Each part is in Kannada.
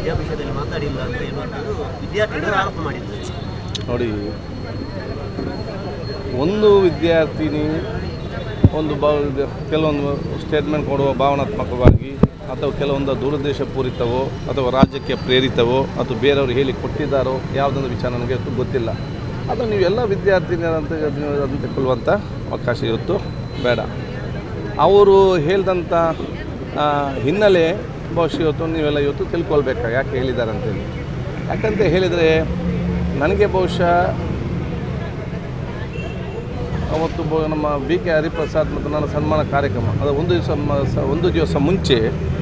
ವಿದ್ಯಾಪೀಠದಲ್ಲಿ ಮಾತಾಡಿಲ್ಲ ಅಂತ ಹೇಳುವಂಥದ್ದು ವಿದ್ಯಾರ್ಥಿಗಳು ಆರೋಪ ಮಾಡಿದ್ದಾರೆ ನೋಡಿ ಒಂದು ವಿದ್ಯಾರ್ಥಿನಿ ಒಂದು ಬಾ ಕೆಲವೊಂದು ಸ್ಟೇಟ್ಮೆಂಟ್ ಕೊಡುವ ಭಾವನಾತ್ಮಕವಾಗಿ ಅಥವಾ ಕೆಲವೊಂದು ದುರುದ್ದೇಶಪೂರಿತವೋ ಅಥವಾ ರಾಜ್ಯಕ್ಕೆ ಪ್ರೇರಿತವೋ ಅಥವಾ ಬೇರೆಯವರು ಹೇಳಿ ಕೊಟ್ಟಿದ್ದಾರೋ ಯಾವುದೊಂದು ವಿಚಾರ ನನಗೆ ಇವತ್ತು ಗೊತ್ತಿಲ್ಲ ಅದು ನೀವೆಲ್ಲ ವಿದ್ಯಾರ್ಥಿನಿಯರಂತ ಅದನ್ನು ತಗೊಳ್ಳುವಂಥ ಅವಕಾಶ ಇವತ್ತು ಬೇಡ ಅವರು ಹೇಳಿದಂಥ ಆ, ಹಿನ್ನೆಲೆ ಬಹುಶಃ ಇವತ್ತು ನೀವೆಲ್ಲ ಇವತ್ತು ತಿಳ್ಕೊಳ್ಬೇಕು ಯಾಕೆ ಹೇಳಿದ್ದಾರೆ ಅಂತೇಳಿ ಯಾಕಂತ ಹೇಳಿದರೆ ನನಗೆ ಬಹುಶಃ ಅವತ್ತು ಬ- ನಮ್ಮ ಬಿ ಕೆ ಹರಿಪ್ರಸಾದ್ ಮತ್ತು ನನ್ನ ಸನ್ಮಾನ ಕಾರ್ಯಕ್ರಮ ಅದು ಒಂದು ದಿವಸ ಮ- ಸ- ಒಂದು ದಿವಸ ಮುಂಚೆ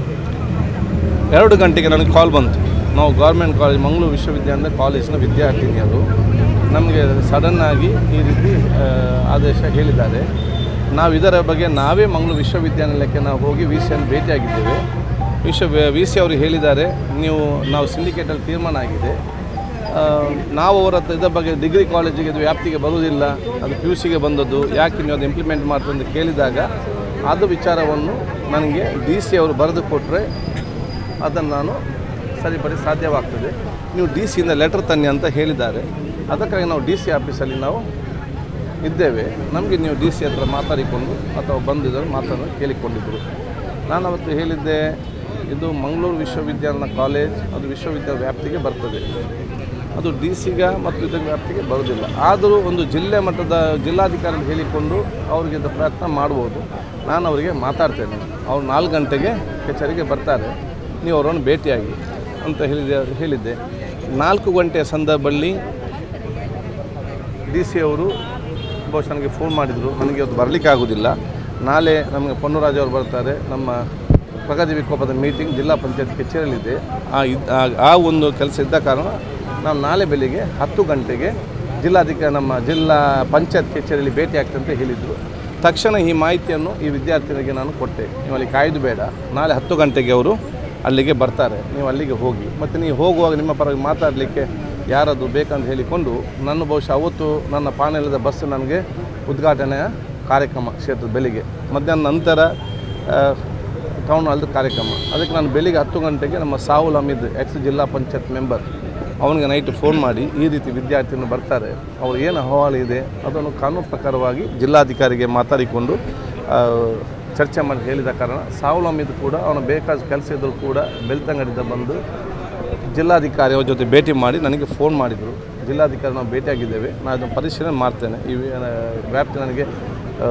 ಎರಡು ಗಂಟೆಗೆ ನನಗೆ ಕಾಲ್ ಬಂತು ನಾವು ಗೌರ್ಮೆಂಟ್ ಕಾಲೇಜ್ ಮಂಗಳೂರು ವಿಶ್ವವಿದ್ಯಾಲಯದ ಕಾಲೇಜಿನ ವಿದ್ಯಾರ್ಥಿನಿಯರು ನಮಗೆ ಸಡನ್ನಾಗಿ ಈ ರೀತಿ ಆ, ಆದೇಶ ಹೇಳಿದ್ದಾರೆ ನಾವು ಇದರ ಬಗ್ಗೆ ನಾವೇ ಮಂಗಳೂರು ವಿಶ್ವವಿದ್ಯಾನಿಲಯಕ್ಕೆ ನಾವು ಹೋಗಿ ವಿ ಸಿಯನ್ನು ಭೇಟಿಯಾಗಿದ್ದೇವೆ ವಿಶ್ವ ವಿ ಸಿ ಅವರು ಹೇಳಿದ್ದಾರೆ ನೀವು ನಾವು ಸಿಂಡಿಕೇಟಲ್ಲಿ ತೀರ್ಮಾನ ಆಗಿದೆ ಆ, ನಾವು ಅವರ ಹತ್ರ ಇದರ ಬಗ್ಗೆ ಡಿಗ್ರಿ ಕಾಲೇಜಿಗೆ ಇದು ವ್ಯಾಪ್ತಿಗೆ ಬರುವುದಿಲ್ಲ ಅದು ಪಿ ಯು ಸಿಗೆ ಬಂದದ್ದು ಯಾಕೆ ನೀವು ಅದು ಇಂಪ್ಲಿಮೆಂಟ್ ಮಾಡ್ತೀರಿ ಅಂತ ಕೇಳಿದಾಗ ಅದು ವಿಚಾರವನ್ನು ನನಗೆ ಡಿ ಸಿ ಅವರು ಬರೆದು ಕೊಟ್ಟರೆ ಅದನ್ನು ನಾನು ಸರಿಪಡಿ ಸಾಧ್ಯವಾಗ್ತದೆ ನೀವು ಡಿ ಸಿಯಿಂದ ಲೆಟರ್ ತನ್ನಿ ಅಂತ ಹೇಳಿದ್ದಾರೆ ಅದಕ್ಕಾಗಿ ನಾವು ಡಿ ಸಿ ಆಫೀಸಲ್ಲಿ ನಾವು ಇದ್ದೇವೆ ನಮಗೆ ನೀವು ಡಿ ಸಿ ಹತ್ರ ಮಾತಾಡಿಕೊಂಡು ಅಥವಾ ಬಂದಿದ್ದರು ಮಾತನ್ನು ಕೇಳಿಕೊಂಡಿದ್ದರು ನಾನು ಅವತ್ತು ಹೇಳಿದ್ದೆ ಇದು ಮಂಗಳೂರು ವಿಶ್ವವಿದ್ಯಾಲಯ ಕಾಲೇಜ್ ಅದು ವಿಶ್ವವಿದ್ಯಾಲಯ ವ್ಯಾಪ್ತಿಗೆ ಬರ್ತದೆ ಅದು ಡಿ ಸಿಗ ಮತ್ತು ಇದರ ವ್ಯಾಪ್ತಿಗೆ ಬರೋದಿಲ್ಲ ಆದರೂ ಒಂದು ಜಿಲ್ಲೆ ಮಟ್ಟದ ಜಿಲ್ಲಾಧಿಕಾರಿ ಹೇಳಿಕೊಂಡು ಅವರಿಗೆ ಇದು ಪ್ರಯತ್ನ ಮಾಡ್ಬೋದು ನಾನು ಅವರಿಗೆ ಮಾತಾಡ್ತೇನೆ ಅವ್ರು ನಾಲ್ಕು ಗಂಟೆಗೆ ಕಚೇರಿಗೆ ಬರ್ತಾರೆ ನೀವು ಅವರನ್ನು ಭೇಟಿಯಾಗಿ ಅಂತ ಹೇಳಿದೆ ಹೇಳಿದ್ದೆ ನಾಲ್ಕು ಗಂಟೆಯ ಸಂದರ್ಭದಲ್ಲಿ ಡಿ ಸಿ ಅವರು ಬಹುಶಃ ನನಗೆ ಫೋನ್ ಮಾಡಿದರು ನನಗೆ ಇವತ್ತು ಬರಲಿಕ್ಕೆ ಆಗೋದಿಲ್ಲ ನಾಳೆ ನಮಗೆ ಪೊನ್ನರಾಜ್ ಅವರು ಬರ್ತಾರೆ ನಮ್ಮ ಪ್ರಗತಿ ವಿಕೋಪದ ಮೀಟಿಂಗ್ ಜಿಲ್ಲಾ ಪಂಚಾಯತ್ ಕಚೇರಿಯಲ್ಲಿದೆ ಆ ಇದ್ ಆ- ಆ ಒಂದು ಕೆಲಸ ಇದ್ದ ಕಾರಣ ನಾನು ನಾಳೆ ಬೆಳಿಗ್ಗೆ ಹತ್ತು ಗಂಟೆಗೆ ಜಿಲ್ಲಾಧಿಕಾರಿ ನಮ್ಮ ಜಿಲ್ಲಾ ಪಂಚಾಯತ್ ಕಚೇರಿಯಲ್ಲಿ ಭೇಟಿ ಆಗ್ತಂತ ಅಂತ ಹೇಳಿದರು ತಕ್ಷಣ ಈ ಮಾಹಿತಿಯನ್ನು ಈ ವಿದ್ಯಾರ್ಥಿನಿಗೆ ನಾನು ಕೊಟ್ಟೆ ನೀವು ಅಲ್ಲಿ ಕಾಯ್ದು ಬೇಡ ನಾಳೆ ಹತ್ತು ಗಂಟೆಗೆ ಅವರು ಅಲ್ಲಿಗೆ ಬರ್ತಾರೆ ನೀವು ಅಲ್ಲಿಗೆ ಹೋಗಿ ಮತ್ತು ನೀವು ಹೋಗುವಾಗ ನಿಮ್ಮ ಪರವಾಗಿ ಮಾತಾಡಲಿಕ್ಕೆ ಯಾರದು ಬೇಕಂತ ಹೇಳಿಕೊಂಡು ನನ್ನ ಬಹುಶಃ ಅವತ್ತು ನನ್ನ ಪಾನೆಲದ ಬಸ್ ನನಗೆ ಉದ್ಘಾಟನೆಯ ಕಾರ್ಯಕ್ರಮ ಕ್ಷೇತ್ರದ ಬೆಳಿಗ್ಗೆ ಮಧ್ಯಾಹ್ನ ನಂತರ ಆ, ಟೌನ್ ಹಾಲ್ದು ಕಾರ್ಯಕ್ರಮ ಅದಕ್ಕೆ ನಾನು ಬೆಳಿಗ್ಗೆ ಹತ್ತು ಗಂಟೆಗೆ ನಮ್ಮ ಸಾಹುಲ್ ಹಮೀದ್ ಎಕ್ಸ್ ಜಿಲ್ಲಾ ಪಂಚಾಯತ್ ಮೆಂಬರ್ ಅವನಿಗೆ ನೈಟ್ ಫೋನ್ ಮಾಡಿ ಈ ರೀತಿ ವಿದ್ಯಾರ್ಥಿಗಳು ಬರ್ತಾರೆ ಅವ್ರು ಏನು ಅಹವಾಲು ಇದೆ ಅದನ್ನು ಕಾನೂನು ಪ್ರಕಾರವಾಗಿ ಜಿಲ್ಲಾಧಿಕಾರಿಗೆ ಮಾತಾಡಿಕೊಂಡು ಆ, ಚರ್ಚೆ ಮಾಡಿ ಹೇಳಿದ ಕಾರಣ ಸಾಹುಲ್ ಹಮೀದ್ ಕೂಡ ಅವನ ಬೇಕಾದ ಕೆಲಸ ಇದ್ದರೂ ಕೂಡ ಬೆಳ್ತಂಗಡಿಯಿಂದ ಬಂದು ಜಿಲ್ಲಾಧಿಕಾರಿ ಅವ್ರ ಜೊತೆ ಭೇಟಿ ಮಾಡಿ ನನಗೆ ಫೋನ್ ಮಾಡಿದರು ಜಿಲ್ಲಾಧಿಕಾರಿ ನಾವು ಭೇಟಿಯಾಗಿದ್ದೇವೆ ನಾನು ಅದನ್ನು ಪರಿಶೀಲನೆ ಮಾಡ್ತೇನೆ ಈ ವಿ- ಆ, ವ್ಯಾಪ್ತಿ ನನಗೆ ಆ,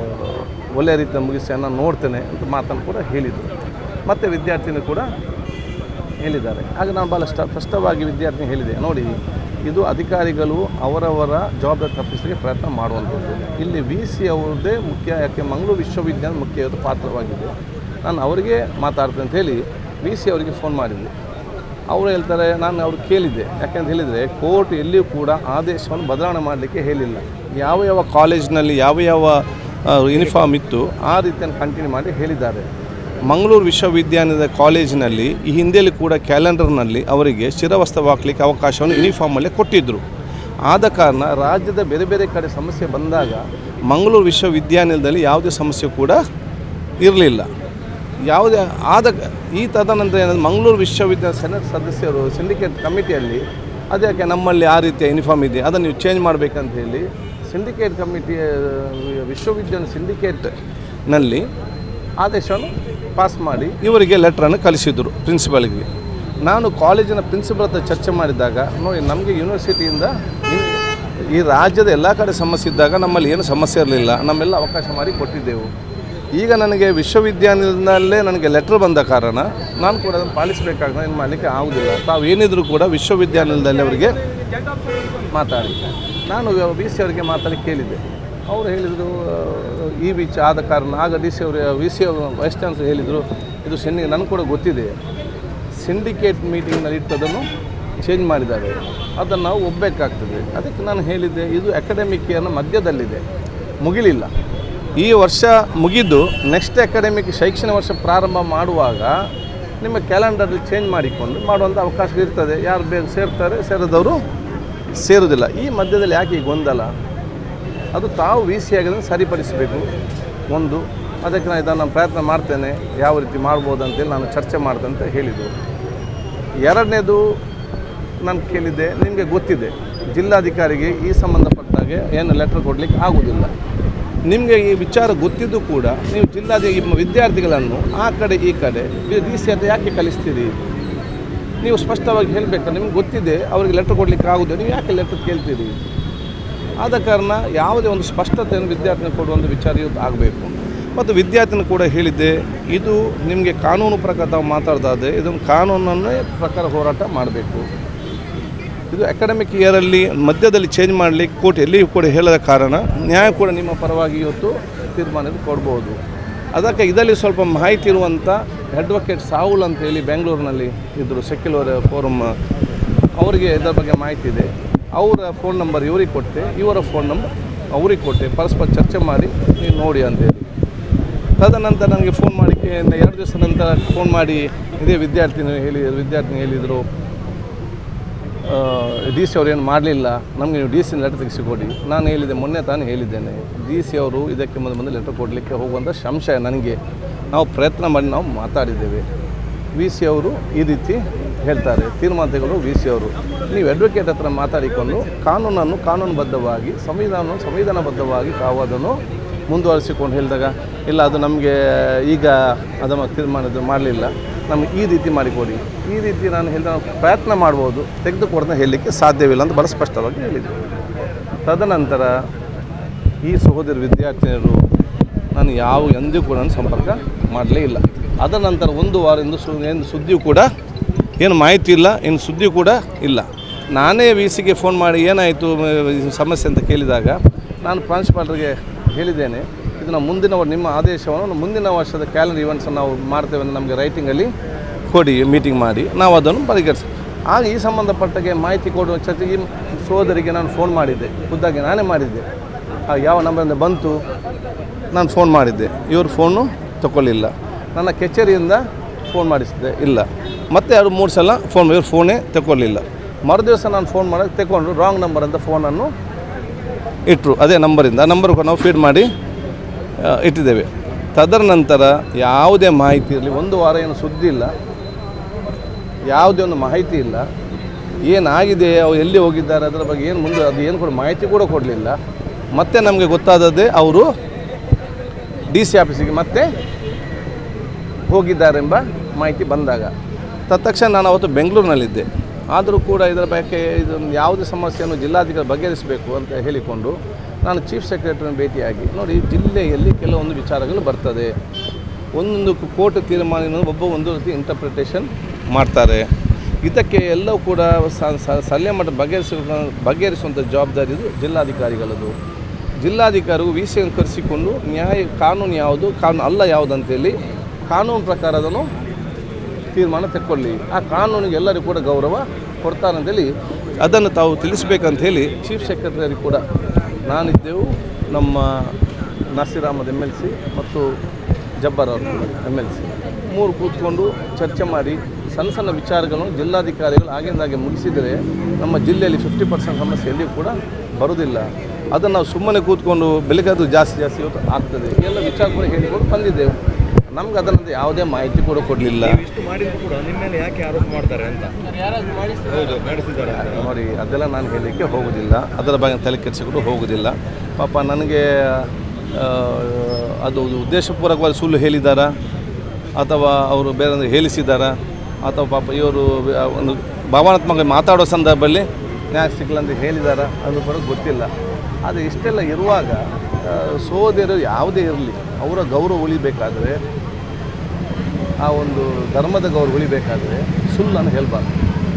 ಒಳ್ಳೆಯ ರೀತಿಯ ಮುಗಿಸಿ ನಾನು ನೋಡ್ತೇನೆ ಅಂತ ಮಾತನ್ನು ಕೂಡ ಹೇಳಿದರು ಮತ್ತು ವಿದ್ಯಾರ್ಥಿನಿ ಕೂಡ ಹೇಳಿದ್ದಾರೆ ಆಗ ನಾನು ಭಾಳ ಸ್ಟ ಸ್ಪಷ್ಟವಾಗಿ ವಿದ್ಯಾರ್ಥಿ ಹೇಳಿದೆ ನೋಡಿ ಇದು ಅಧಿಕಾರಿಗಳು ಅವರವರ ಜವಾಬ್ದಾರಿ ತಪ್ಪಿಸಲಿಕ್ಕೆ ಪ್ರಯತ್ನ ಮಾಡುವಂಥದ್ದು ಇಲ್ಲಿ ವಿ ಸಿ ಅವ್ರದ್ದೇ ಮುಖ್ಯ ಯಾಕೆ ಮಂಗಳೂರು ವಿಶ್ವವಿದ್ಯಾಲಯ ಮುಖ್ಯ ಪಾತ್ರವಾಗಿದೆ ನಾನು ಅವರಿಗೆ ಮಾತಾಡ್ತೇನೆ ಅಂತ ಹೇಳಿ ವಿ ಸಿ ಅವರಿಗೆ ಫೋನ್ ಮಾಡಿದ್ದೆ ಅವರು ಹೇಳ್ತಾರೆ ನಾನು ಅವ್ರು ಕೇಳಿದ್ದೆ ಯಾಕೆಂತ ಹೇಳಿದರೆ ಕೋರ್ಟ್ ಎಲ್ಲಿಯೂ ಕೂಡ ಆದೇಶವನ್ನು ಬದಲಾವಣೆ ಮಾಡಲಿಕ್ಕೆ ಹೇಳಿಲ್ಲ ಯಾವ ಯಾವ ಕಾಲೇಜಿನಲ್ಲಿ ಯಾವ ಯಾವ ಯೂನಿಫಾರ್ಮ್ ಇತ್ತು ಆ ರೀತಿಯನ್ನು ಕಂಟಿನ್ಯೂ ಮಾಡಿ ಹೇಳಿದ್ದಾರೆ ಮಂಗಳೂರು ವಿಶ್ವವಿದ್ಯಾಲಯದ ಕಾಲೇಜಿನಲ್ಲಿ ಈ ಹಿಂದೆಯಲ್ಲಿ ಕೂಡ ಕ್ಯಾಲೆಂಡರ್ನಲ್ಲಿ ಅವರಿಗೆ ಶಿರವಸ್ತ್ರ ಹಾಕಲಿಕ್ಕೆ ಅವಕಾಶವನ್ನು ಯೂನಿಫಾರ್ಮಲ್ಲೇ ಕೊಟ್ಟಿದ್ದರು ಆದ ಕಾರಣ ರಾಜ್ಯದ ಬೇರೆ ಬೇರೆ ಕಡೆ ಸಮಸ್ಯೆ ಬಂದಾಗ ಮಂಗಳೂರು ವಿಶ್ವವಿದ್ಯಾಲಯದಲ್ಲಿ ಯಾವುದೇ ಸಮಸ್ಯೆ ಕೂಡ ಇರಲಿಲ್ಲ ಯಾವುದೇ ಆದ ಈ ತದನಂತರ ಏನಾದ್ರು ಮಂಗಳೂರು ವಿಶ್ವವಿದ್ಯಾಲಯ ಸೆನೆಟ್ ಸದಸ್ಯರು ಸಿಂಡಿಕೇಟ್ ಕಮಿಟಿಯಲ್ಲಿ ಅದಕ್ಕೆ ನಮ್ಮಲ್ಲಿ ಆ ರೀತಿಯ ಯೂನಿಫಾರ್ಮ್ ಇದೆ ಅದನ್ನು ನೀವು ಚೇಂಜ್ ಮಾಡಬೇಕಂತ ಹೇಳಿ ಸಿಂಡಿಕೇಟ್ ಕಮಿಟಿಯ ವಿಶ್ವವಿದ್ಯಾಲಯ ಸಿಂಡಿಕೇಟ್ನಲ್ಲಿ ಆದೇಶವನ್ನು ಪಾಸ್ ಮಾಡಿ ಇವರಿಗೆ ಲೆಟ್ರನ್ನು ಕಳಿಸಿದರು ಪ್ರಿನ್ಸಿಪಾಲ್ಗೆ ನಾನು ಕಾಲೇಜಿನ ಪ್ರಿನ್ಸಿಪಲ್ ಹತ್ರ ಚರ್ಚೆ ಮಾಡಿದಾಗ ನೋಡಿ ನಮಗೆ ಯೂನಿವರ್ಸಿಟಿಯಿಂದ ಈ- ಈ ರಾಜ್ಯದ ಎಲ್ಲ ಕಡೆ ಸಮಸ್ಯೆ ಇದ್ದಾಗ ನಮ್ಮಲ್ಲಿ ಏನು ಸಮಸ್ಯೆ ಇರಲಿಲ್ಲ ನಮ್ಮೆಲ್ಲ ಅವಕಾಶ ಮಾಡಿ ಕೊಟ್ಟಿದ್ದೆವು ಈಗ ನನಗೆ ವಿಶ್ವವಿದ್ಯಾನಿಲಯದಲ್ಲೇ ನನಗೆ ಲೆಟ್ರ್ ಬಂದ ಕಾರಣ ನಾನು ಕೂಡ ಅದನ್ನು ಪಾಲಿಸಬೇಕಾಗ ಏನು ಮಾಡಲಿಕ್ಕೆ ಆಗುವುದಿಲ್ಲ ತಾವು ಏನಿದ್ರು ಕೂಡ ವಿಶ್ವವಿದ್ಯಾನಿಲಯದಲ್ಲಿ ಅವರಿಗೆ ಮಾತಾಡಿ ನಾನು ವಿ ಸಿ ಅವರಿಗೆ ಮಾತಾಡಿ ಕೇಳಿದ್ದೆ ಅವರು ಹೇಳಿದರು ಈ ವಿಚ ಆದ ಕಾರಣ ಆಗ ಡಿ ಸಿ ಅವರು ವಿ ಸಿ ಅವರು ವೈಸ್ ಚಾನ್ಸಲರ್ ಹೇಳಿದರು ಇದು ಸಿಂಡಿ ನನಗೆ ಕೂಡ ಗೊತ್ತಿದೆ ಸಿಂಡಿಕೇಟ್ ಮೀಟಿಂಗ್ನಲ್ಲಿ ಇಟ್ಟದನ್ನು ಚೇಂಜ್ ಮಾಡಿದ್ದಾರೆ ಅದನ್ನು ನಾವು ಒಪ್ಪಬೇಕಾಗ್ತದೆ ಅದಕ್ಕೆ ನಾನು ಹೇಳಿದ್ದೆ ಇದು ಅಕಾಡೆಮಿಕ್ ಇಯರ್ನ ಮಧ್ಯದಲ್ಲಿದೆ ಮುಗಿಲಿಲ್ಲ ಈ ವರ್ಷ ಮುಗಿದು ನೆಕ್ಸ್ಟ್ ಅಕಾಡೆಮಿಕ್ ಶೈಕ್ಷಣಿಕ ವರ್ಷ ಪ್ರಾರಂಭ ಮಾಡುವಾಗ ನಿಮ್ಮ ಕ್ಯಾಲೆಂಡರ್ಲಿ ಚೇಂಜ್ ಮಾಡಿಕೊಂಡು ಮಾಡುವಂಥ ಅವಕಾಶ ಇರ್ತದೆ ಯಾರು ಬೇಗ ಸೇರ್ತಾರೆ ಸೇರಿದವರು ಸೇರುವುದಿಲ್ಲ ಈ ಮಧ್ಯದಲ್ಲಿ ಯಾಕೆ ಈ ಗೊಂದಲ ಅದು ತಾವು ವಿ ಸಿ ಆಗಿದ್ದನ್ನು ಸರಿಪಡಿಸಬೇಕು ಒಂದು ಅದಕ್ಕೆ ನಾನು ಇದನ್ನು ಪ್ರಯತ್ನ ಮಾಡ್ತೇನೆ ಯಾವ ರೀತಿ ಮಾಡ್ಬೋದು ಅಂತೇಳಿ ನಾನು ಚರ್ಚೆ ಮಾಡ್ತೇನೆ ಅಂತ ಹೇಳಿದರು ಎರಡನೇದು ನಾನು ಕೇಳಿದ್ದೆ ನಿಮಗೆ ಗೊತ್ತಿದೆ ಜಿಲ್ಲಾಧಿಕಾರಿಗೆ ಈ ಸಂಬಂಧಪಟ್ಟಾಗೆ ಏನು ಲೆಟರ್ ಕೊಡಲಿಕ್ಕೆ ಆಗೋದಿಲ್ಲ ನಿಮಗೆ ಈ ವಿಚಾರ ಗೊತ್ತಿದ್ದು ಕೂಡ ನೀವು ಜಿಲ್ಲಾಧಿ ಈ ವಿದ್ಯಾರ್ಥಿಗಳನ್ನು ಆ ಕಡೆ ಈ ಕಡೆ ಡಿ ಸಿ ಅಂತ ಯಾಕೆ ಕಲಿಸ್ತೀರಿ ನೀವು ಸ್ಪಷ್ಟವಾಗಿ ಹೇಳಬೇಕು ನಿಮ್ಗೆ ಗೊತ್ತಿದೆ ಅವರಿಗೆ ಲೆಟರ್ ಕೊಡಲಿಕ್ಕೆ ಆಗೋದಿಲ್ಲ ನೀವು ಯಾಕೆ ಲೆಟರ್ ಕೇಳ್ತೀರಿ ಆದ ಕಾರಣ ಯಾವುದೇ ಒಂದು ಸ್ಪಷ್ಟತೆಯನ್ನು ವಿದ್ಯಾರ್ಥಿನಿ ಕೊಡುವಂಥ ವಿಚಾರ ಇವತ್ತು ಆಗಬೇಕು ಮತ್ತು ವಿದ್ಯಾರ್ಥಿನಿ ಕೂಡ ಹೇಳಿದ್ದೆ ಇದು ನಿಮಗೆ ಕಾನೂನು ಪ್ರಕಾರ ತಾವು ಮಾತಾಡ್ದಾದ್ರೆ ಇದನ್ನು ಕಾನೂನನ್ನೇ ಪ್ರಕಾರ ಹೋರಾಟ ಮಾಡಬೇಕು ಇದು ಅಕಾಡೆಮಿಕ್ ಇಯರಲ್ಲಿ ಮಧ್ಯದಲ್ಲಿ ಚೇಂಜ್ ಮಾಡಲಿಕ್ಕೆ ಕೋರ್ಟ್ ಎಲ್ಲಿಯೂ ಕೂಡ ಹೇಳದ ಕಾರಣ ನ್ಯಾಯ ಕೂಡ ನಿಮ್ಮ ಪರವಾಗಿ ಇವತ್ತು ತೀರ್ಮಾನ ಕೊಡ್ಬೋದು ಅದಕ್ಕೆ ಇದರಲ್ಲಿ ಸ್ವಲ್ಪ ಮಾಹಿತಿ ಇರುವಂಥ ಅಡ್ವೊಕೇಟ್ ಸಾಹುಲ್ ಅಂತ ಹೇಳಿ ಬೆಂಗಳೂರಿನಲ್ಲಿ ಇದ್ದರು ಸೆಕ್ಯುಲರ್ ಫೋರಮ್ ಅವರಿಗೆ ಇದರ ಬಗ್ಗೆ ಮಾಹಿತಿ ಇದೆ ಅವರ ಫೋನ್ ನಂಬರ್ ಇವ್ರಿಗೆ ಕೊಟ್ಟೆ ಇವರ ಫೋನ್ ನಂಬರ್ ಅವ್ರಿಗೆ ಕೊಟ್ಟೆ ಪರಸ್ಪರ ಚರ್ಚೆ ಮಾಡಿ ನೀವು ನೋಡಿ ಅಂತೇಳಿ ತದನಂತರ ನನಗೆ ಫೋನ್ ಮಾಡಿ ಎರಡು ದಿವಸ ನಂತರ ಫೋನ್ ಮಾಡಿ ಇದೇ ವಿದ್ಯಾರ್ಥಿನಿ ಹೇಳಿ ವಿದ್ಯಾರ್ಥಿನಿ ಹೇಳಿದರು ಡಿ ಸಿ ಅವ್ರು ಏನು ಮಾಡಲಿಲ್ಲ ನಮಗೆ ನೀವು ಡಿ ಸಿ ಲೆಟರ್ ತೆಗೆಸಿಕೊಡಿ ನಾನು ಹೇಳಿದೆ ಮೊನ್ನೆ ತಾನೇ ಹೇಳಿದ್ದೇನೆ ಡಿ ಸಿ ಅವರು ಇದಕ್ಕೆ ಮೊದಲು ಬಂದು ಲೆಟರ್ ಕೊಡಲಿಕ್ಕೆ ಹೋಗುವಂಥ ಸಂಶಯ ನನಗೆ ನಾವು ಪ್ರಯತ್ನ ಮಾಡಿ ನಾವು ಮಾತಾಡಿದ್ದೇವೆ ವಿ ಸಿ ಅವರು ಈ ರೀತಿ ಹೇಳ್ತಾರೆ ತೀರ್ಮಾನ ತೆಗೆದು ವಿ ಸಿ ಅವರು ನೀವು ಅಡ್ವೊಕೇಟ್ ಹತ್ರ ಮಾತಾಡಿಕೊಂಡು ಕಾನೂನನ್ನು ಕಾನೂನುಬದ್ಧವಾಗಿ ಸಂವಿಧಾನ ಸಂವಿಧಾನಬದ್ಧವಾಗಿ ತಾವು ಅದನ್ನು ಮುಂದುವರಿಸಿಕೊಂಡು ಹೇಳಿದಾಗ ಇಲ್ಲ ಅದು ನಮಗೆ ಈಗ ಅದನ್ನು ತೀರ್ಮಾನ ಮಾಡಲಿಲ್ಲ ನಮ್ಗೆ ಈ ರೀತಿ ಮಾಡಿಕೊಡಿ ಈ ರೀತಿ ನಾನು ಹೇಳಿದ ನಾವು ಪ್ರಯತ್ನ ಮಾಡ್ಬೋದು ತೆಗೆದುಕೊಡ್ತಾ ಹೇಳಲಿಕ್ಕೆ ಸಾಧ್ಯವಿಲ್ಲ ಅಂತ ಭಾಳ ಸ್ಪಷ್ಟವಾಗಿ ಹೇಳಿದ್ದೆ ತದನಂತರ ಈ ಸಹೋದರ ವಿದ್ಯಾರ್ಥಿನಿಯರು ನಾನು ಯಾವ ಎಂದೂ ಕೂಡ ನಾನು ಸಂಪರ್ಕ ಮಾಡಲೇ ಇಲ್ಲ ಅದರ ನಂತರ ಒಂದು ವಾರದಿಂದ ಸು ಏನು ಸುದ್ದಿಯೂ ಕೂಡ ಏನು ಮಾಹಿತಿ ಇಲ್ಲ ಏನು ಸುದ್ದಿಯೂ ಕೂಡ ಇಲ್ಲ ನಾನೇ ವಿ ಸಿಗೆ ಫೋನ್ ಮಾಡಿ ಏನಾಯಿತು ಮ- ಸಮಸ್ಯೆ ಅಂತ ಕೇಳಿದಾಗ ನಾನು ಪ್ರಾಂಶುಪಾಲರಿಗೆ ಹೇಳಿದ್ದೇನೆ ಇದು ನಾವು ಮುಂದಿನ ವರ್- ನಿಮ್ಮ ಆದೇಶವನ್ನು ಮುಂದಿನ ವರ್ಷದ ಕ್ಯಾಲೆಂಡರ್ ಇವೆಂಟ್ಸನ್ನು ನಾವು ಮಾಡ್ತೇವೆ ಅಂತ ನಮಗೆ ರೈಟಿಂಗಲ್ಲಿ ಕೊಡಿ ಮೀಟಿಂಗ್ ಮಾಡಿ ನಾವು ಅದನ್ನು ಪರಿಹರಿಸಿ ಆಗ ಈ ಸಂಬಂಧಪಟ್ಟಗೆ ಮಾಹಿತಿ ಕೊಡುವ ಜೊತೆಗೆ ಈ ಸೋದರಿಗೆ ನಾನು ಫೋನ್ ಮಾಡಿದ್ದೆ ಖುದ್ದಾಗಿ ನಾನೇ ಮಾಡಿದ್ದೆ ಆ ಯಾವ ನಂಬರಿಂದ ಬಂತು ನಾನು ಫೋನ್ ಮಾಡಿದ್ದೆ ಇವರು ಫೋನು ತಗೊಳ್ಳಿಲ್ಲ ನನ್ನ ಕಚೇರಿಯಿಂದ ಫೋನ್ ಮಾಡಿಸಿದ್ದೆ ಇಲ್ಲ ಮತ್ತೆ ಎರಡು ಮೂರು ಸಲ ಫೋನ್ ಇವ್ರು ಫೋನೇ ತಗೊಳ್ಳಿಲ್ಲ ಮರುದಿವಸ ನಾನು ಫೋನ್ ಮಾಡೋದು ತಗೊಂಡು ರಾಂಗ್ ನಂಬರ್ ಅಂತ ಫೋನನ್ನು ಇಟ್ಟರು ಅದೇ ನಂಬರಿಂದ ಆ ನಂಬರ್ ನಾವು ಫೀಡ್ ಮಾಡಿ ಆ, ಇಟ್ಟಿದ್ದೇವೆ ತದರ ನಂತರ ಯಾವುದೇ ಮಾಹಿತಿ ಇರಲಿ ಒಂದು ವಾರ ಏನು ಸುದ್ದಿ ಇಲ್ಲ ಯಾವುದೇ ಒಂದು ಮಾಹಿತಿ ಇಲ್ಲ ಏನಾಗಿದೆ ಅವ್ರು ಎಲ್ಲಿ ಹೋಗಿದ್ದಾರೆ ಅದರ ಬಗ್ಗೆ ಏನು ಮುಂದೆ ಅದು ಏನು ಕೂಡ ಮಾಹಿತಿ ಕೂಡ ಕೊಡಲಿಲ್ಲ ಮತ್ತೆ ನಮಗೆ ಗೊತ್ತಾದದ್ದೇ ಅವರು ಡಿ ಸಿ ಆಫೀಸಿಗೆ ಮತ್ತೆ ಹೋಗಿದ್ದಾರೆಂಬ ಮಾಹಿತಿ ಬಂದಾಗ ತತ್ಕ್ಷಣ ನಾನು ಅವತ್ತು ಬೆಂಗಳೂರಿನಲ್ಲಿದ್ದೆ ಆದರೂ ಕೂಡ ಇದರ ಬಗ್ಗೆ ಇದನ್ನು ಯಾವುದೇ ಸಮಸ್ಯೆಯನ್ನು ಜಿಲ್ಲಾಧಿಕಾರಿ ಬಗೆಹರಿಸಬೇಕು ಅಂತ ಹೇಳಿಕೊಂಡು ನಾನು ಚೀಫ್ ಸೆಕ್ರೆಟರಿನ ಭೇಟಿಯಾಗಿ ನೋಡಿ ಜಿಲ್ಲೆಯಲ್ಲಿ ಕೆಲವೊಂದು ವಿಚಾರಗಳು ಬರ್ತದೆ ಒಂದೊಂದು ಕೋರ್ಟ್ ತೀರ್ಮಾನ ಒಬ್ಬ ಒಂದು ರೀತಿ ಇಂಟರ್ಪ್ರಿಟೇಷನ್ ಮಾಡ್ತಾರೆ ಇದಕ್ಕೆ ಎಲ್ಲವೂ ಕೂಡ ಸ- ಸ- ಸಲಹೆ ಮಟ್ಟ ಬಗೆಹರಿಸುವ ಬಗೆಹರಿಸುವಂಥ ಜವಾಬ್ದಾರಿ ಇದು ಜಿಲ್ಲಾಧಿಕಾರಿಗಳದು ಜಿಲ್ಲಾಧಿಕಾರಿಗೂ ವಿ ಸಿಯನ್ನು ಕರೆಸಿಕೊಂಡು ನ್ಯಾಯ ಕಾನೂನು ಯಾವುದು ಕಾನೂನು ಅಲ್ಲ ಯಾವುದು ಅಂತೇಳಿ ಕಾನೂನು ಪ್ರಕಾರ ಅದನ್ನು ತೀರ್ಮಾನ ತೆಕ್ಕೊಳ್ಳಿ ಆ ಕಾನೂನಿಗೆ ಎಲ್ಲರಿಗೂ ಕೂಡ ಗೌರವ ಕೊಡ್ತಾರೆ ಅಂತೇಳಿ ಅದನ್ನು ತಾವು ತಿಳಿಸ್ಬೇಕಂತ ಹೇಳಿ ಚೀಫ್ ಸೆಕ್ರೆಟರಿ ಕೂಡ ನಾನಿದ್ದೆವು ನಮ್ಮ Naseer Ahmed M L C ಮತ್ತು ಜಬ್ಬರ್ ಅವರು ಎಮ್ ಎಲ್ ಸಿ ಮೂರು ಕೂತ್ಕೊಂಡು ಚರ್ಚೆ ಮಾಡಿ ಸಣ್ಣ ಸಣ್ಣ ವಿಚಾರಗಳನ್ನು ಜಿಲ್ಲಾಧಿಕಾರಿಗಳು ಆಗಿಂದಾಗೆ ಮುಗಿಸಿದರೆ ನಮ್ಮ ಜಿಲ್ಲೆಯಲ್ಲಿ ಫಿಫ್ಟಿ ಪರ್ಸೆಂಟ್ ಸಮಸ್ಯೆ ಎಲ್ಲಿಯೂ ಕೂಡ ಬರುವುದಿಲ್ಲ ಅದನ್ನು ನಾವು ಸುಮ್ಮನೆ ಕೂತ್ಕೊಂಡು ಬೆಳಗಾದ್ರು ಜಾಸ್ತಿ ಜಾಸ್ತಿ ಇವತ್ತು ಆಗ್ತದೆ ಎಲ್ಲ ವಿಚಾರ ಕೂಡ ಹೇಳಿಕೊಂಡು ಬಂದಿದ್ದೆವು ನಮ್ಗೆ ಅದರಿಂದ ಯಾವುದೇ ಮಾಹಿತಿ ಕೂಡ ಕೊಡಲಿಲ್ಲ ಇಷ್ಟು ಮಾಡಿದ್ರು ಕೂಡ ನಿಮ್ಮ ಮೇಲೆ ಯಾಕೆ ಆರೋಪ ಮಾಡ್ತಾರೆ ಅಂತ ಹೌದು ನಡೆಸಿದ್ದಾರೆ ನೋಡಿ ಅದೆಲ್ಲ ನಾನು ಹೇಳಲಿಕ್ಕೆ ಹೋಗೋದಿಲ್ಲ ಅದರ ಬಗ್ಗೆ ತಲೆ ಕೆಡಿಸಿಕೊಂಡು ಹೋಗೋದಿಲ್ಲ ಪಾಪ ನನಗೆ ಆ, ಅದು ಉದ್ದೇಶಪೂರ್ವಕವಾಗಿ ಸುಳ್ಳು ಹೇಳಿದ್ದಾರಾ ಅಥವಾ ಅವರು ಬೇರೆ ಹೇಳಿಸಿದ್ದಾರಾ ಅಥವಾ ಪಾಪ ಇವರು ಒಂದು ಭಾವನಾತ್ಮಕ ಮಾತಾಡೋ ಸಂದರ್ಭದಲ್ಲಿ ನ್ಯಾಯ ಸಿಗಲ್ಲ ಅಂತ ಹೇಳಿದಾರಾ ಅದು ಕೂಡ ಗೊತ್ತಿಲ್ಲ ಆದರೆ ಇಷ್ಟೆಲ್ಲ ಇರುವಾಗ ಆ, ಸೋದರರು ಯಾವುದೇ ಇರಲಿ ಅವರ ಗೌರವ ಉಳಿಬೇಕಾದ್ರೆ ಆ ಒಂದು ಧರ್ಮದ ಗೌರವ ಉಳಿಬೇಕಾದ್ರೆ ಸುಳ್ಳನ್ನು ಹೇಳಬಾರ್ದು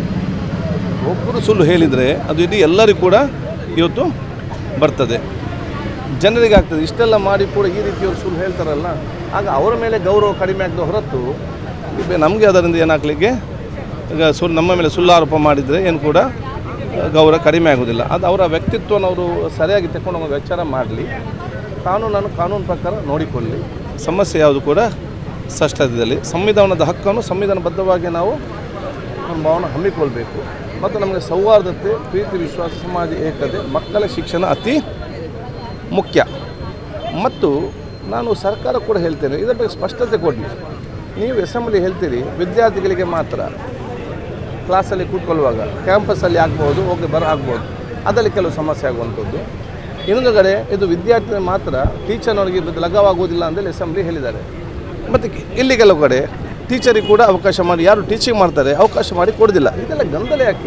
ಒಬ್ಬರು ಸುಳ್ಳು ಹೇಳಿದರೆ ಅದು ಇಡೀ ಎಲ್ಲರಿಗೂ ಕೂಡ ಇವತ್ತು ಬರ್ತದೆ ಜನರಿಗೆ ಆಗ್ತದೆ ಇಷ್ಟೆಲ್ಲ ಮಾಡಿ ಕೂಡ ಈ ರೀತಿ ಅವ್ರು ಸುಳ್ಳು ಹೇಳ್ತಾರಲ್ಲ ಆಗ ಅವರ ಮೇಲೆ ಗೌರವ ಕಡಿಮೆ ಆಗದ ಹೊರತು ಈಗ ನಮಗೆ ಅದರಿಂದ ಏನಾಗಲಿಕ್ಕೆ ಈಗ ಸುಳ್ಳು ನಮ್ಮ ಮೇಲೆ ಸುಳ್ಳು ಆರೋಪ ಮಾಡಿದರೆ ಏನು ಕೂಡ ಗೌರವ ಕಡಿಮೆ ಆಗೋದಿಲ್ಲ ಅದು ಅವರ ವ್ಯಕ್ತಿತ್ವನ ಅವರು ಸರಿಯಾಗಿ ತಗೊಂಡು ಹೋಗೋ ವಿಚಾರ ಮಾಡಲಿ ಕಾನೂನನ್ನು ಕಾನೂನು ಪ್ರಕಾರ ನೋಡಿಕೊಳ್ಳಿ ಸಮಸ್ಯೆ ಯಾವುದು ಕೂಡ ಸಷ್ಟದಲ್ಲಿ ಸಂವಿಧಾನದ ಹಕ್ಕನ್ನು ಸಂವಿಧಾನಬದ್ಧವಾಗಿ ನಾವು ನಮ್ಮ ಭಾವನೆ ಹಮ್ಮಿಕೊಳ್ಬೇಕು ಮತ್ತು ನಮಗೆ ಸೌಹಾರ್ದತೆ ಪ್ರೀತಿ ವಿಶ್ವಾಸ ಸಮಾಜ ಏಕತೆ ಮಕ್ಕಳ ಶಿಕ್ಷಣ ಅತಿ ಮುಖ್ಯ ಮತ್ತು ನಾನು ಸರ್ಕಾರ ಕೂಡ ಹೇಳ್ತೇನೆ ಇದರ ಬಗ್ಗೆ ಸ್ಪಷ್ಟತೆ ಕೊಡಲಿ ನೀವು ಅಸೆಂಬ್ಲಿ ಹೇಳ್ತೀರಿ ವಿದ್ಯಾರ್ಥಿಗಳಿಗೆ ಮಾತ್ರ ಕ್ಲಾಸಲ್ಲಿ ಕೂತ್ಕೊಳ್ಳುವಾಗ ಕ್ಯಾಂಪಸ್ಸಲ್ಲಿ ಆಗ್ಬೋದು ಹೋಗಿ ಬರ ಆಗ್ಬೋದು ಅದರಲ್ಲಿ ಕೆಲವು ಸಮಸ್ಯೆ ಆಗುವಂಥದ್ದು ಇನ್ನೊಂದು ಕಡೆ ಇದು ವಿದ್ಯಾರ್ಥಿ ಮಾತ್ರ ಟೀಚರ್ನವರಿಗೆ ಇದು ಲಘವಾಗುವುದಿಲ್ಲ ಅಂತೇಳಿ ಅಸೆಂಬ್ಲಿ ಹೇಳಿದ್ದಾರೆ ಮತ್ತು ಇಲ್ಲಿ ಕೆಲವು ಕಡೆ ಟೀಚರಿಗೆ ಕೂಡ ಅವಕಾಶ ಮಾಡಿ ಯಾರು ಟೀಚಿಂಗ್ ಮಾಡ್ತಾರೆ ಅವಕಾಶ ಮಾಡಿ ಕೊಡೋದಿಲ್ಲ ಇದೆಲ್ಲ ಗೊಂದಲ ಯಾಕೆ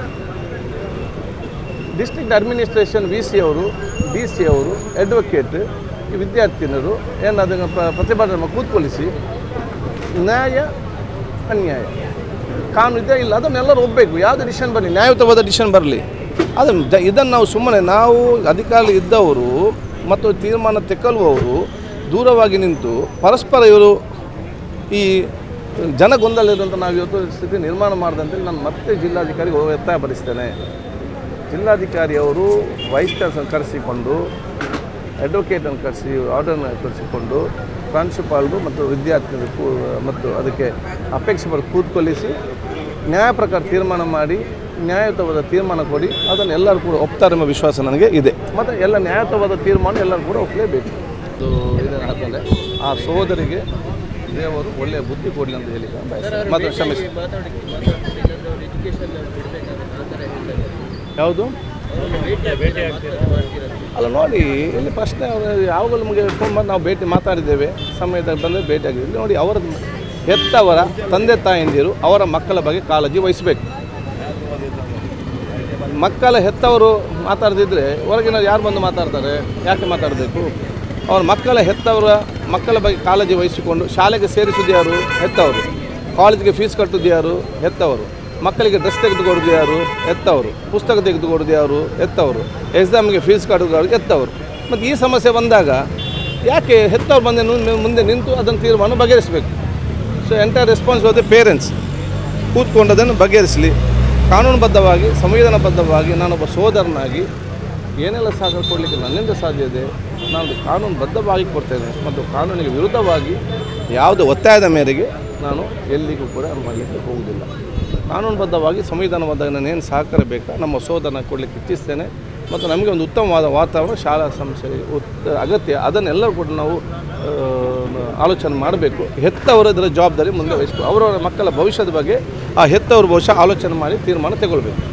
ಡಿಸ್ಟ್ರಿಕ್ಟ್ ಅಡ್ಮಿನಿಸ್ಟ್ರೇಷನ್ ವಿ ಸಿ ಅವರು ಡಿ ಸಿ ಅವರು ಅಡ್ವೊಕೇಟ್ ಈ ವಿದ್ಯಾರ್ಥಿನಿಯರು ಏನು ಅದನ್ನು ಪ್ರ- ಪ್ರತಿಭಟನೆ ಕೂತ್ಕೊಳಿಸಿ ನ್ಯಾಯ ಅನ್ಯಾಯ ಕಾನೂನು ಇದೆ ಇಲ್ಲ ಅದನ್ನೆಲ್ಲರೂ ಒಪ್ಪಬೇಕು ಯಾವುದೇ ಡಿಸಿಷನ್ ಬರಲಿ ನ್ಯಾಯಯುತವಾದ ಡಿಸಿಷನ್ ಬರಲಿ ಅದನ್ನು ಜ ಇದನ್ನು ನಾವು ಸುಮ್ಮನೆ ನಾವು ಅಧಿಕಾರ ಇದ್ದವರು ಮತ್ತು ತೀರ್ಮಾನ ತೆಕ್ಕಳುವವರು ದೂರವಾಗಿ ನಿಂತು ಪರಸ್ಪರ ಇವರು ಈ ಜನ ಗೊಂದಲ ಇರುವಂಥ ನಾವು ಇವತ್ತು ಸ್ಥಿತಿ ನಿರ್ಮಾಣ ಮಾಡಿದಂತೆ ನಾನು ಮತ್ತೆ ಜಿಲ್ಲಾಧಿಕಾರಿಗೆ ಒತ್ತಾಯಪಡಿಸ್ತೇನೆ ಜಿಲ್ಲಾಧಿಕಾರಿ ಅವರು ವೈಸ್ ಚಾನ್ಸಲರ್ ಕರೆಸಿಕೊಂಡು ಅಡ್ವೊಕೇಟನ್ನು ಕರೆಸಿ ಆರ್ಡರ್ನ ಕರೆಸಿಕೊಂಡು ಪ್ರಾಂಶುಪಾಲರು ಮತ್ತು ವಿದ್ಯಾರ್ಥಿಗಳು ಕೂ- ಮತ್ತು ಅದಕ್ಕೆ ಅಪೇಕ್ಷೆ ಪಟ್ಟು ಕೂತ್ಕೊಳಿಸಿ ನ್ಯಾಯ ಪ್ರಕಾರ ತೀರ್ಮಾನ ಮಾಡಿ ನ್ಯಾಯಯುತವಾದ ತೀರ್ಮಾನ ಕೊಡಿ ಅದನ್ನು ಎಲ್ಲರೂ ಕೂಡ ಒಪ್ತಾರೆ ಎಂಬ ವಿಶ್ವಾಸ ನನಗೆ ಇದೆ ಮತ್ತು ಎಲ್ಲ ನ್ಯಾಯಯುತವಾದ ತೀರ್ಮಾನ ಎಲ್ಲರೂ ಕೂಡ ಒಪ್ಪಲೇಬೇಕು ಅದು ಇದಾದಮೇಲೆ ಆ ಸೋದರಿಗೆ ದೇವರು ಒಳ್ಳೆಯ ಬುದ್ಧಿ ಕೊಡಲಿ ಅಂತ ಹೇಳಿ ಮತ್ತು ಕ್ಷಮಿಸಿ ಯಾವುದು ಅಲ್ಲ ನೋಡಿ ಇಲ್ಲಿ ಪ್ರಶ್ನೆ ಅವ್ರು ಯಾವಾಗಲೂ ನಮಗೆ ಫೋನ್ ಮಾಡಿ ನಾವು ಭೇಟಿ ಮಾತಾಡಿದ್ದೇವೆ ಸಮಯದಾಗ ಬಂದರೆ ಭೇಟಿಯಾಗಿದೆ ಇಲ್ಲಿ ನೋಡಿ ಅವರ ಹೆತ್ತವರ ತಂದೆ ತಾಯಂದಿರು ಅವರ ಮಕ್ಕಳ ಬಗ್ಗೆ ಕಾಳಜಿ ವಹಿಸಬೇಕು ಮಕ್ಕಳ ಹೆತ್ತವರು ಮಾತಾಡದಿದ್ದರೆ ಹೊರಗಿನ ಯಾರು ಬಂದು ಮಾತಾಡ್ತಾರೆ ಯಾಕೆ ಮಾತಾಡಬೇಕು ಅವ್ರ ಮಕ್ಕಳ ಹೆತ್ತವರ ಮಕ್ಕಳ ಬಗ್ಗೆ ಕಾಳಜಿ ವಹಿಸಿಕೊಂಡು ಶಾಲೆಗೆ ಸೇರಿಸುವುದು ಯಾರು ಹೆತ್ತವರು ಕಾಲೇಜಿಗೆ ಫೀಸ್ ಕಟ್ಟುವುದು ಯಾರು ಹೆತ್ತವರು ಮಕ್ಕಳಿಗೆ ಡ್ರೆಸ್ ತೆಗೆದುಕೊಡೋದು ಯಾರು ಹೆತ್ತವರು ಪುಸ್ತಕ ತೆಗೆದುಕೊಡೋದು ಯಾರು ಹೆತ್ತವರು ಎಕ್ಸಾಮ್ಗೆ ಫೀಸ್ ಕಟ್ಟೋದು ಯಾರು ಹೆತ್ತವರು ಮತ್ತು ಈ ಸಮಸ್ಯೆ ಬಂದಾಗ ಯಾಕೆ ಹೆತ್ತವ್ರು ಬಂದು ನು- ಮುಂದೆ ನಿಂತು ಅದನ್ನು ತೀರ್ಮಾನ ಬಗೆಹರಿಸಬೇಕು so entire response of the parents ಕೂತ್ಕೊಂಡು ಅದನ್ನು ಬಗೆಹರಿಸಲಿ ಕಾನೂನುಬದ್ಧವಾಗಿ ಸಂವಿಧಾನಬದ್ಧವಾಗಿ ನಾನೊಬ್ಬ ಸೋದರನಾಗಿ ಏನೆಲ್ಲ ಸಹಕಾರ ಕೊಡಲಿಕ್ಕೆ ನನ್ನಿಂದ ಸಾಧ್ಯ ಇದೆ ನಾನು ಕಾನೂನುಬದ್ಧವಾಗಿ ಕೊಡ್ತೇನೆ ಮತ್ತು ಕಾನೂನಿಗೆ ವಿರುದ್ಧವಾಗಿ ಯಾವುದೇ ಒತ್ತಾಯದ ಮೇರೆಗೆ ನಾನು ಎಲ್ಲಿಗೂ ಕೂಡ ಮಾಡಲಿಕ್ಕೆ ಹೋಗುವುದಿಲ್ಲ ಕಾನೂನುಬದ್ಧವಾಗಿ ಸಂವಿಧಾನಬದ್ಧವಾಗಿ ನಾನೇನು ಸಹಕಾರ ಬೇಕಾ ನಮ್ಮ ಸೋದರನ ಕೊಡಲಿಕ್ಕೆ ಇಚ್ಛಿಸ್ತೇನೆ ಮತ್ತು ನಮಗೆ ಒಂದು ಉತ್ತಮವಾದ ವಾತಾವರಣ ಶಾಲಾ ಸಂಸ್ಥೆ ಉತ್ ಅಗತ್ಯ ಅದನ್ನೆಲ್ಲರೂ ಕೂಡ ನಾವು ಆ, ಆಲೋಚನೆ ಮಾಡಬೇಕು ಹೆತ್ತವರು ಇದರ ಜವಾಬ್ದಾರಿ ಮುಂದೆ ವಹಿಸಬೇಕು ಅವರವರ ಮಕ್ಕಳ ಭವಿಷ್ಯದ ಬಗ್ಗೆ ಆ ಹೆತ್ತವರು ಬಹುಶಃ ಆಲೋಚನೆ ಮಾಡಿ ತೀರ್ಮಾನ ತಗೊಳ್ಬೇಕು